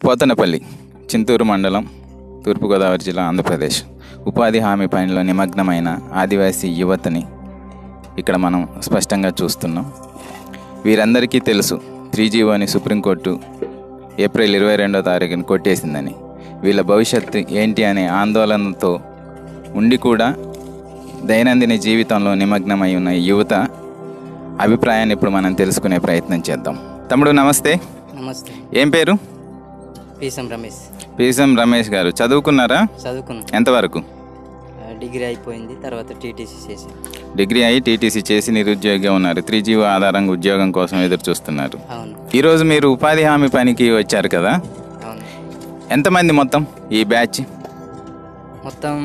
పోతనపల్లి చింతూరు మండలం తూర్పుగోదావరి జిల్లా ఆంధ్రప్రదేశ్ ఉపాధి హామీ పనిలో నిమగ్నమైన ఆదివాసీ యువతని ఇక్కడ మనం స్పష్టంగా చూస్తున్నాం వీరందరికీ తెలుసు త్రీ జీవోని సుప్రీంకోర్టు ఏప్రిల్ ఇరవై రెండో తారీఖున కొట్టేసిందని వీళ్ళ భవిష్యత్తు ఏంటి అనే ఆందోళనతో ఉండి కూడా దైనందిన జీవితంలో నిమగ్నమై ఉన్న ఈ యువత అభిప్రాయాన్ని ఇప్పుడు మనం తెలుసుకునే ప్రయత్నం చేద్దాం తమ్ముడు నమస్తే నమస్తే ఏం పేరు పీసం రమేష్ పీసం రమేష్ గారు చదువుకున్నారా చదువుకున్నాం ఎంతవరకు ఆ, డిగ్రీ అయిపోయింది తర్వాత టీటీసీ చేసి డిగ్రీ అయి టీటీసీ చేసి నిరుద్యోగిగా ఉన్నారు త్రీ జీవో ఆధారంగా ఉద్యోగం కోసం ఎదురు చూస్తున్నారు అవును ఈరోజు మీరు ఉపాధి హామీ పనికి వచ్చారు కదా అవును ఎంతమంది మొత్తం ఈ బ్యాచ్ మొత్తం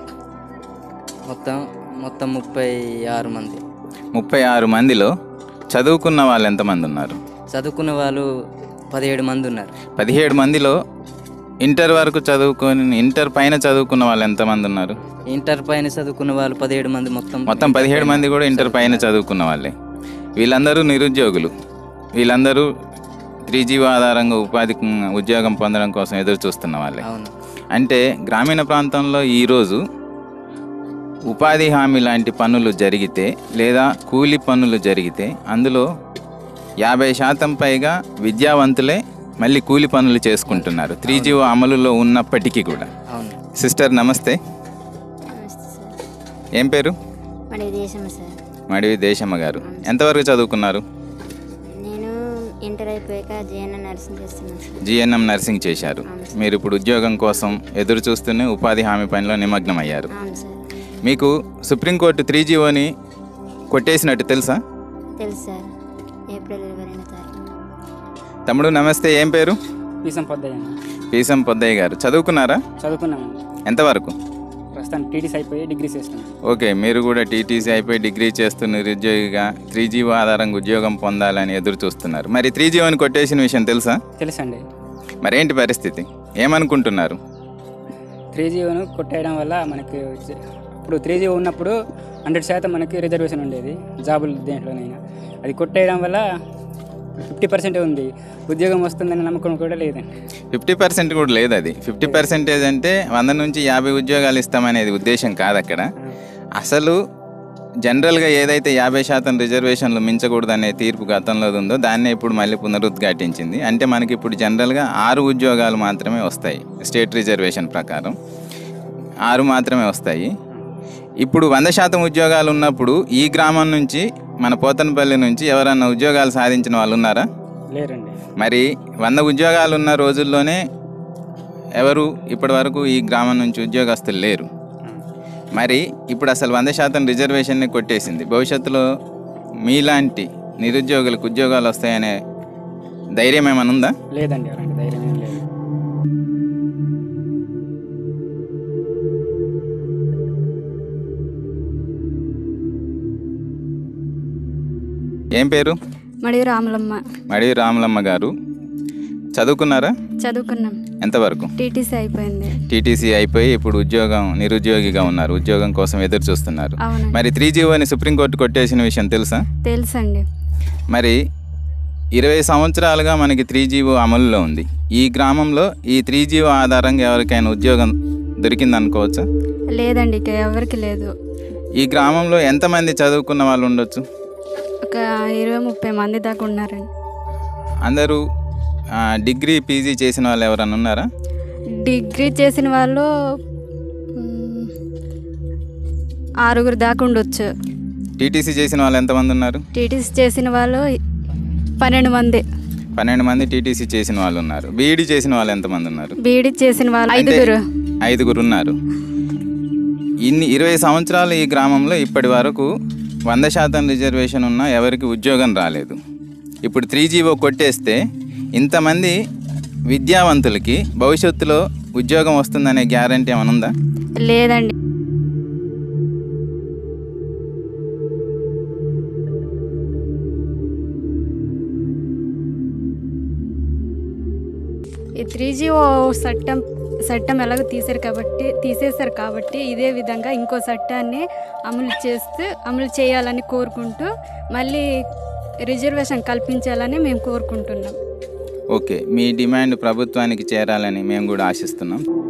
మొత్తం మొత్తం ముప్పై ఆరు మంది ముప్పై ఆరు మందిలో చదువుకున్న వాళ్ళు ఎంతమంది ఉన్నారు చదువుకున్న వాళ్ళు పదిహేడు మంది ఉన్నారు పదిహేడు మందిలో ఇంటర్ వరకు చదువుకొని ఇంటర్ పైన చదువుకున్న వాళ్ళు ఎంతమంది ఉన్నారు ఇంటర్ పైన చదువుకున్న వాళ్ళు పదిహేడు మంది మొత్తం మొత్తం పదిహేడు మంది కూడా ఇంటర్ పైన చదువుకున్న వాళ్ళే వీళ్ళందరూ నిరుద్యోగులు వీళ్ళందరూ త్రీ జీవో ఆధారంగా ఉపాధి ఉద్యోగం పొందడం కోసం ఎదురు చూస్తున్న వాళ్ళే అవును అంటే గ్రామీణ ప్రాంతంలో ఈరోజు ఉపాధి హామీ లాంటి పనులు జరిగితే లేదా కూలి పనులు జరిగితే అందులో యాభై శాతం పైగా విద్యావంతులే మళ్ళీ కూలి పనులు చేసుకుంటున్నారు త్రీ జీవో అమలులో ఉన్నప్పటికీ కూడా అవును సిస్టర్ నమస్తే నమస్తే సార్ ఏం పేరు మన దేశం సార్ మడివి దేశమ్మ గారు ఎంతవరకు చదువుకున్నారు నేను ఇంటర్ అయిపోయాక జేఎన్ఎన్ నర్సింగ్ చేస్తున్నాను సార్ జిఎన్ఎం నర్సింగ్ చేశారు మీరు ఇప్పుడు ఉద్యోగం కోసం ఎదురు చూస్తూనే ఉపాధి హామీ పనిలో నిమగ్నం అయ్యారు అవును సార్ మీకు సుప్రీంకోర్టు త్రీ జీవోని కొట్టేసినట్టు తెలుసా తెలుసు సార్ ఏప్రిల్ ఇరవై రెండో తారీఖు తమ్ముడు నమస్తే ఏం పేరు పీసం పొద్దయ్య పీసం పొద్దయ్య గారు చదువుకున్నారా చదువుకున్నాము ఎంతవరకు ప్రస్తుతం టీటీసీ అయిపోయి డిగ్రీ చేస్తున్నాం ఓకే మీరు కూడా టీటీసీ అయిపోయి డిగ్రీ చేస్తూ నిరుద్యోగిగా త్రీ జీవో ఆధారంగా ఉద్యోగం పొందాలని ఎదురు చూస్తున్నారు మరి త్రీ జీవోని కొట్టేసిన విషయం తెలుసా తెలుసండి మరేంటి పరిస్థితి ఏమనుకుంటున్నారు త్రీ జీవోను కొట్టేయడం వల్ల మనకి జ- ఇప్పుడు త్రీ జీవో ఉన్నప్పుడు హండ్రెడ్ శాతం మనకి రిజర్వేషన్ ఉండేది జాబులు దేంట్లోనైనా అది కొట్టేయడం వల్ల ఫిఫ్టీ పర్సెంట్ ఉంది ఉద్యోగం వస్తుందని నమ్మకం కూడా లేదండి ఫిఫ్టీ పర్సెంట్ కూడా లేదు అది ఫిఫ్టీ పర్సెంటేజ్ అంటే వంద నుంచి యాభై ఉద్యోగాలు ఇస్తామనేది ఉద్దేశం కాదు అక్కడ అసలు జనరల్గా ఏదైతే యాభై శాతం రిజర్వేషన్లు మించకూడదనే తీర్పు గతంలో ఉందో దాన్నే ఇప్పుడు మళ్ళీ పునరుద్ఘాటించింది అంటే మనకి ఇప్పుడు జనరల్గా ఆరు ఉద్యోగాలు మాత్రమే వస్తాయి స్టేట్ రిజర్వేషన్ ప్రకారం ఆరు మాత్రమే వస్తాయి ఇప్పుడు వంద శాతం ఉద్యోగాలు ఉన్నప్పుడు ఈ గ్రామం నుంచి మన పోతనపల్లి నుంచి ఎవరన్నా ఉద్యోగాలు సాధించిన వాళ్ళు ఉన్నారా లేరండి మరి వంద ఉద్యోగాలు ఉన్న రోజుల్లోనే ఎవరు ఇప్పటి వరకు ఈ గ్రామం నుంచి ఉద్యోగస్తులు లేరు మరి ఇప్పుడు అసలు వంద శాతం రిజర్వేషన్ని కొట్టేసింది భవిష్యత్తులో మీలాంటి నిరుద్యోగులకు ఉద్యోగాలు వస్తాయనే ధైర్యం ఏమైనా ఉందా లేదండి అలాంటి ధైర్యం ఏం లేదు ఏం పేరు మడివి రాములమ్మ మడివి రాములమ్మ గారు చదువుకున్నారా చదువుకున్నాం ఎంతవరకు టీటీసీ అయిపోయింది టీటీసీ అయిపోయి ఇప్పుడు ఉద్యోగం నిరుద్యోగిగా ఉన్నారు ఉద్యోగం కోసం ఎదురు చూస్తున్నారు అవును మరి త్రీ జీవోని సుప్రీంకోర్టు కొట్టేసిన విషయం తెలుసా తెలుసండి మరి ఇరవై సంవత్సరాలుగా మనకి త్రీ జీవో అమలులో ఉంది ఈ గ్రామంలో ఈ త్రీ జీవో ఆధారంగా ఎవరికైనా ఉద్యోగం దొరికిందనుకోవచ్చా లేదండి ఇక ఎవరికి లేదు ఈ గ్రామంలో ఎంతమంది చదువుకున్న వాళ్ళు ఉండొచ్చు ఒక ఇరవై ముప్పై మంది దాకా ఉన్నారండి అందరూ ఆ, డిగ్రీ పీజీ చేసిన వాళ్ళు ఎవరైనా ఉన్నారా డిగ్రీ చేసిన వాళ్ళు మ్, ఆరుగురు దాకా ఉండొచ్చు టీటీసీ చేసిన వాళ్ళు ఎంతమంది ఉన్నారు టీటీసీ చేసిన వాళ్ళు పన్నెండు మంది పన్నెండు మంది టీటీసీ చేసిన వాళ్ళు ఉన్నారు బీఈడీ చేసిన వాళ్ళు ఎంతమంది ఉన్నారు బీఈడీ చేసిన వాళ్ళు అంటే ఐదుగురు ఐదుగురు ఉన్నారు ఇన్ని ఇరవై సంవత్సరాలు ఈ గ్రామంలో ఇప్పటి వరకు వంద శాతం రిజర్వేషన్ ఉన్నా ఎవరికి ఉద్యోగం రాలేదు ఇప్పుడు త్రీ జీవో కొట్టేస్తే ఇంతమంది విద్యావంతులకి భవిష్యత్తులో ఉద్యోగం వస్తుందనే గ్యారంటీ ఏమైనా ఉందా లేదండి ఈ త్రీ జీవో చట్టం చట్టం ఎలాగో తీశారు కాబట్టి తీసేశారు కాబట్టి ఇదే విధంగా ఇంకో చట్టాన్ని అమలు చేస్తూ అమలు చేయాలని కోరుకుంటూ మళ్ళీ రిజర్వేషన్ కల్పించాలని మేము కోరుకుంటున్నాం ఓకే మీ డిమాండ్ ప్రభుత్వానికి చేరాలని మేము కూడా ఆశిస్తున్నాం